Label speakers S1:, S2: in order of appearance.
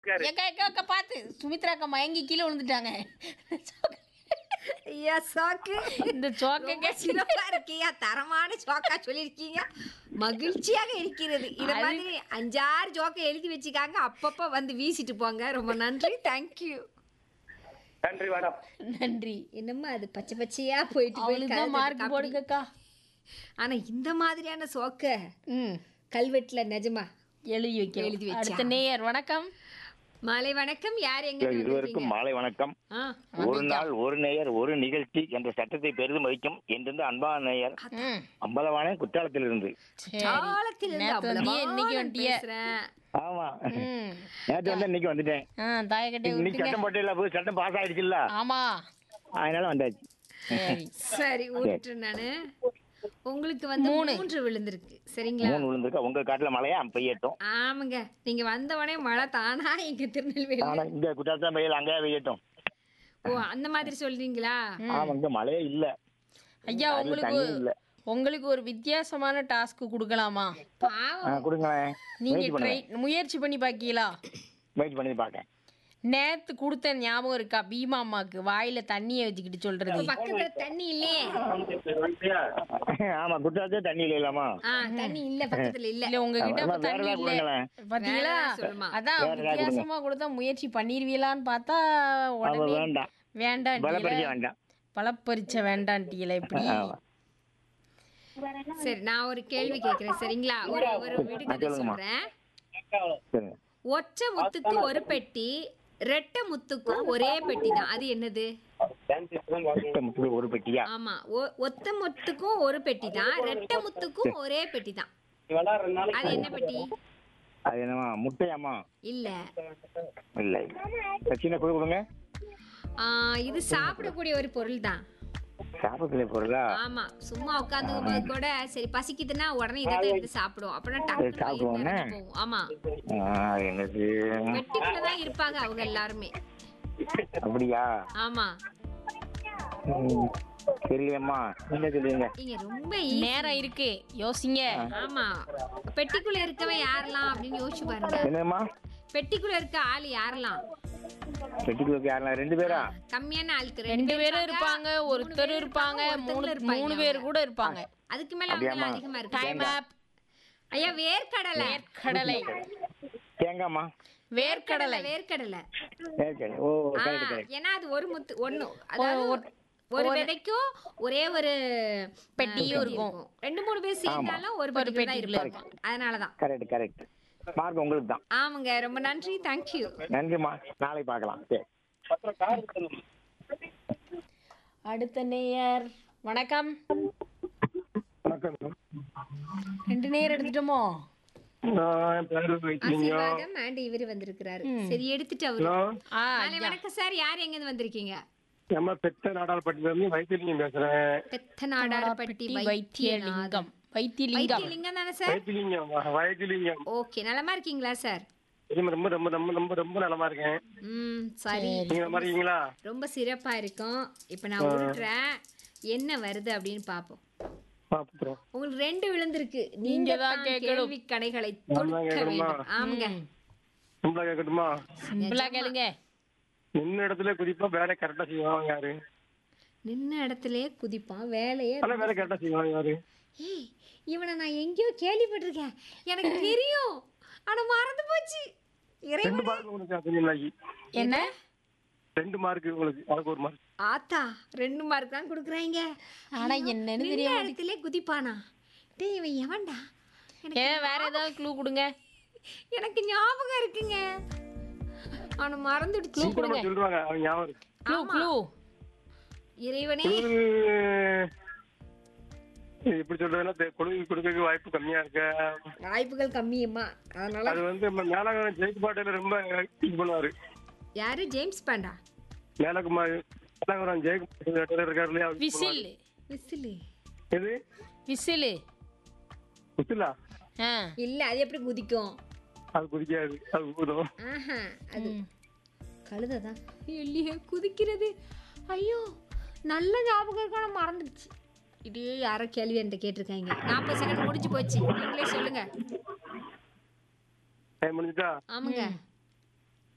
S1: இருக்காரு
S2: ஏக்கா ஏக்கா அக்கா பார்த்து சுமித்ரா அக்கா மயங்கி கீழே விழுந்துட்டாங்க
S3: ஐயா சோக்கு
S2: இந்த சோக்க
S3: ரொம்ப சிறப்பா இருக்கியா தரமான ஜோக்கா சொல்லியிருக்கீங்க மகிழ்ச்சியாக இருக்கிறது இத மாதிரி அஞ்சாறு ஜோக்கை எழுதி வச்சுக்காங்க அப்பப்ப வந்து வீசிட்டு போங்க ரொம்ப நன்றி தேங்க்யூ
S1: நன்றி மேடம்
S2: நன்றி
S3: என்னம்மா அது பச்சை பச்சையா போயிட்டு போய்
S2: அவளுக்கு தான்
S3: கலந்துட்டு
S2: மார்க்
S3: காப்பி.
S2: போடுங்கக்கா
S3: ஆனா இந்த மாதிரியான சோக்க
S2: ம்
S3: கல்வெட்டுல நிஜமா
S2: எழுதி வைக்க
S3: எழுதி வச்சா.
S2: அடுத்த நேயர் வணக்கம்
S3: மாலை வணக்கம் யார் எங்க
S4: இருவருக்கும் மாலை வணக்கம்
S3: ஆ
S4: ஒரு நாள் ஒரு நேயர் ஒரு நிகழ்ச்சி என்ற சட்டத்தை பெரிதும் மதிக்கும் என்றிருந்து அன்பான நேயர்
S2: ம்
S4: அம்பலவான குற்றாலத்திலிருந்து
S2: சரி
S3: காலத்தில் இருந்து
S2: நேத்து வந்தியே,
S3: அவ்வளவா
S2: இன்னைக்கு
S3: நான்
S2: வந்துட்டியே.
S3: பேசுறேன்
S4: ஆமா
S2: ம்
S4: நேற்று வந்து இன்னைக்கு வந்துட்டேன்
S2: ஆ தாயக்கட்டை
S4: இன்னைக்கு
S2: விட்டுங்க
S4: சட்டம் போட்டியில போய் சட்டம் பாஸ் ஆயிடுச்சுல்ல
S2: ஆமா
S4: அதனால வந்தாச்சு
S2: சரி
S3: சரி விட்டுட்டு நானு உங்களுக்கு வந்து மூன்று விழுந்திருக்கு சரிங்களா
S4: மூணு விழுந்திருக்கா உங்க காட்டுல மழையா பெய்யட்டும்
S3: ஆமாங்க நீங்க வந்தவனே மழை தானா எங்க திருநெல்வேலி
S4: ஆனா இங்க குற்றாலத்தான் பெய்யல அங்கே பெய்யட்டும்
S3: ஓ அந்த மாதிரி சொல்றீங்களா
S4: ஆமா இங்க மழையே இல்ல
S2: ஐயா
S4: அதுல
S2: உங்களுக்கு
S4: தண்ணி இல்ல
S2: உங்களுக்கு ஒரு வித்தியாசமான டாஸ்க் கொடுக்கலாமா
S3: பாவம்
S4: ஆ, கொடுங்களேன்
S2: நீங்க
S4: முயற்சி
S2: ட்ரை
S4: பண்ணுவேன்
S2: முயற்சி பண்ணி பாக்கீங்களா
S4: முயற்சி பண்ணி பார்க்கேன்
S2: நேத்து கொடுத்த ஞாபகம் இருக்கா பீமா அம்மாக்கு வாயில தண்ணிய வச்சுக்கிட்டு சொல்றது
S3: பக்கத்துல தண்ணி இல்லையே
S4: ஆமா குற்றாலத்தே தண்ணி இல்லையாமா
S3: ஆ தண்ணி இல்ல பக்கத்துல இல்ல
S2: இல்ல உங்ககிட்ட அப்ப
S4: வேற
S2: தண்ணி
S4: ஏதாவது
S2: இல்ல
S4: கொடுங்களேன்.
S2: பாத்தீங்களா
S3: வேற ஏதாவது சொல்லுமா?
S2: அதான்
S4: வேற ஏதாவது
S2: வித்தியாசமா கொடுத்தா முயற்சி பண்ணிருவீங்களான்னு பார்த்தா
S4: அவ
S2: உடனே
S4: வேண்டாம்
S2: வேண்டாம்
S4: பலப்பரிச்சை வேண்டாம்
S2: பழப்பறிச்ச வேண்டான்ட்டீங்களா இப்படி
S4: ஆமா
S3: சரி நான் ஒரு கேள்வி கேக்குறேன் சரிங்களா ஒரு ஒரு விடுகதை
S4: சொல்லுங்கம்மா.
S3: சொல்றேன்
S4: சரிங்க
S3: ஒற்றை முத்துக்கு ஒரு பெட்டி ரெட்டை முத்துக்கும் ஒரே பெட்டி தான் அது என்னது
S4: எட்டு முப்பது ஒரு பெட்டியா
S3: ஆமா ஒ- ஒத்த முத்துக்கும் ஒரு பெட்டி தான் ரெட்டை முத்துக்கும் ஒரே பெட்டி தான் அது என்ன பெட்டி
S4: அது என்னமா முட்டையாமா
S3: இல்ல
S4: இல்ல இல்ல சின்ன குழு கொடுங்க
S3: ஆ, இது சாப்பிடக்கூடிய ஒரு பொருள் தான்
S4: சாப்பிடல பொருளா
S3: ஆமா சும்மா உட்காந்துக்கும் போது கூட சரி பசிக்குதுன்னா உடனே இதை தான் எடுத்து சாப்பிடுவோம் அப்படின்னா டக்குனு வயிறு
S4: சாப்பிடுவோமே.
S3: நிறைஞ்சு போகும் ஆமா
S4: ஆ, என்னது
S3: பெட்டிக்குள்ள தான் இருப்பாங்க அவங்க எல்லாருமே
S4: அப்படியா
S3: ஆமா
S4: ம், தெரியலையம்மா நீங்க சொல்லுங்க
S3: நீங்க ரொம்ப easy.
S2: நேரம் இருக்கு யோசிங்க
S3: ஆமா பெட்டிக்குள்ள இருக்கவன் யாரெல்லாம் அப்படின்னு யோசிச்சு பாருங்க
S4: என்னம்மா
S3: பெட்டிக்குள்ள இருக்க ஆள் யாரெல்லாம்
S4: பெட்டிக்குள்ள யாரெல்லாம் ரெண்டு பேரா
S3: கம்மியான ஆளுக்கு
S2: ரெண்டு பேரும் இருப்பாங்க ஒருத்தர் இருப்பாங்க மூணு மூணு பேர் கூட இருப்பாங்க
S3: அதுக்கு மேல அவங்க எல்லாம் அதிகமா
S2: டைம்
S3: இருக்காங்க
S2: ஆப்
S3: ஐயா வேர்க்கடலை
S2: கடலை
S4: தேங்காய்மா
S2: வேர்க்கடலை
S3: வேர்க்கடலை
S4: சரி சரி ஓ
S3: ஆ,
S4: கரெக்ட் கரெக்ட்
S3: ஏன்னா அது ஒரு முத்து ஒண்ணு அதாவது ஒரு விதைக்கும் ஒரே ஒரு பெட்டியும் இருக்கும் ரெண்டு மூணு பேர் சேர்ந்தாலும் ஒரு பெட்டி தான் இருப்பாங்க அதனாலதான்
S4: கரெக்ட் கரெக்ட் மார்க் உங்களுக்கு தான்
S3: ஆமாங்க ரொம்ப நன்றி தேங்க்யூ
S4: நன்றிம்மா நாளைக்கு பார்க்கலாம் சரி
S2: அடுத்த நேயர் வணக்கம்
S5: வணக்கம்
S2: ரெண்டு நேயர் எடுத்துட்டோமோ
S5: நான் என் பேரு வைக்கலிங்கம்
S3: ஆசீர்வாதம் அண்ட் இவரு வந்திருக்கிறாரு சரி எடுத்துட்டு அவரு
S5: ஹலோ
S2: ஆ
S3: மாலை வணக்கம் சார் யார் எங்க இருந்து வந்திருக்கீங்க
S5: நம்ம பெத்த நாடாளப்பட்டில இருந்து வைத்தியலிங்கம் பேசுறேன்
S3: பெத்த நாடார்பட்டி
S2: வைத்தியலிங்கம் வைத்தியலிங்கம்
S3: வைத்தியலிங்கம் தானே சார்
S5: வைத்தியலிங்கம் வைத்தியலிங்கம்
S3: ஓகே நலமா இருக்கீங்களா சார்
S5: ரொம்ப ரொம்ப ரொம்ப ரொம்ப ரொம்ப ரொம்ப நலமா இருக்கேன்
S3: ம் சரி
S5: நீங்க நலமா இருக்கீங்களா
S3: ரொம்ப சிறப்பா இருக்கும் இப்போ நான் உருட்டுறேன் என்ன வருது அப்படின்னு பார்ப்போம்
S5: பாத்துறோம்
S3: உங்களுக்கு ரெண்டு விழுந்திருக்கு நீங்க
S2: நீங்க தான்
S3: தான்
S2: கேட்கணும்.
S3: கேள்வி கணைகளை
S5: நான் தான்
S3: தொடுக்க
S5: கேட்கணுமா?
S3: வேண்டும் ஆமாங்க
S5: சிம்பிளா கேட்கட்டுமா
S2: சிம்பிளா கேளுங்க
S5: நின்ன இடத்துல குறிப்பா வேலை கரெக்டா செய்வாங்க யாரு
S3: நின்ன இடத்துலயே குதிப்பான் வேலையே
S5: ஆனா வேலை கரெக்டா செய்வாங்க யாரு
S3: ஏய் இவனை நான் எங்கேயோ கேள்விப்பட்டிருக்கேன் எனக்கு தெரியும் ஆனா மறந்து போச்சு
S5: ரெண்டு
S3: இறைவன்
S5: மார்க் உங்களுக்கு தெரியுமாக்கி
S2: என்ன
S5: ரெண்டு மார்க் உங்களுக்கு அதுக்கு ஒரு மார்க்
S3: ஆத்தா ரெண்டு மார்க் தான் கொடுக்குறாங்க
S2: ஆனா என்னன்னு
S3: நின்ன
S2: தெரியும்
S3: இடத்துலயே குதிப்பானா டேய் இவன் எவன்டா எனக்கு
S2: ஏ வேற ஏதாவது க்ளூ கொடுங்க
S3: எனக்கு ஞாபகம் இருக்குங்க அவனை மறந்துடுச்சு
S5: சீக்கிரமா சொல்றாங்க அவங்க ஞாபகம் இருக்கு
S2: க்ளூ க்ளூ
S3: இறைவனே
S5: இது எப்படி சொல்றதுன்னா தெ- கொடுக்க கொடுக்க வாய்ப்பு கம்மியா இருக்கு
S3: வாய்ப்புகள் கம்மியம்மா அதனால
S5: அது வந்து நம்ம மேலகுமார் ஜெயிக்கு பாட்டில ரொம்ப இது பண்ணுவாரு
S3: யாரு ஜேம்ஸ் பாண்டா
S5: மேலகுமார் மேலகுமார் ஜெயக்குமார் இருக்காரு இல்லையா அவரு
S2: விசில்
S3: விசிலு
S5: எது
S2: விசில்
S5: விசிலா
S2: ஆ
S3: இல்ல அது எப்படி குதிக்கும்
S5: அது குதிக்காது அது ஊதும்
S3: ஆஹா அது கழுதைதான் இல்லையே குதிக்கிறது ஐயோ நல்ல ஞாபகம் இருக்கும் ஆனா மறந்துடுச்சு இதே யாரோ கேள்வி என்கிட்ட கேட்டிருக்காங்க நாற்பது செகண்ட் முடிஞ்சு போச்சு நீங்களே சொல்லுங்க
S5: டைம் முடிஞ்சுட்டா
S3: ஆமாங்க